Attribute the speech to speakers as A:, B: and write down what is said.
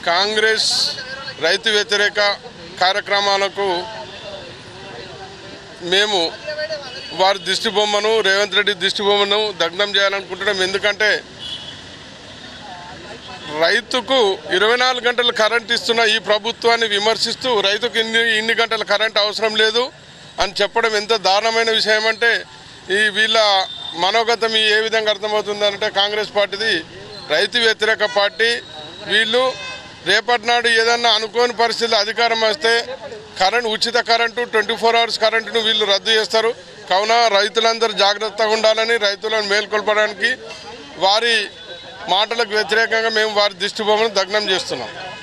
A: కాంగ్రెస్ రైతు వ్యతిరేక కార్యక్రమాలకు మేము వారి దిష్టి బొమ్మను రేవంత్ రెడ్డి దిష్టి బొమ్మను దగ్నం చేయాలనుకుంటున్నాం ఎందుకంటే రైతుకు ఇరవై నాలుగు గంటలు కరెంట్ ఇస్తున్న ఈ ప్రభుత్వాన్ని విమర్శిస్తూ రైతుకు ఇన్ని ఇన్ని గంటల కరెంట్ అవసరం లేదు అని చెప్పడం ఎంత దారుణమైన విషయం అంటే ఈ వీళ్ళ మనోగతం ఏ విధంగా అర్థమవుతుందంటే కాంగ్రెస్ పార్టీది రైతు వ్యతిరేక పార్టీ వీళ్ళు రేపటి నాడు ఏదన్నా అనుకోని పరిస్థితుల్లో అధికారం వస్తే కరెంట్ ఉచిత కరెంటు ట్వంటీ ఫోర్ అవర్స్ కరెంటును వీళ్ళు రద్దు చేస్తారు కావున రైతులందరూ జాగ్రత్తగా ఉండాలని రైతులను మేల్కొల్పడానికి వారి మాటలకు వ్యతిరేకంగా మేము వారి దిష్టి బొమ్మను దగ్నం చేస్తున్నాం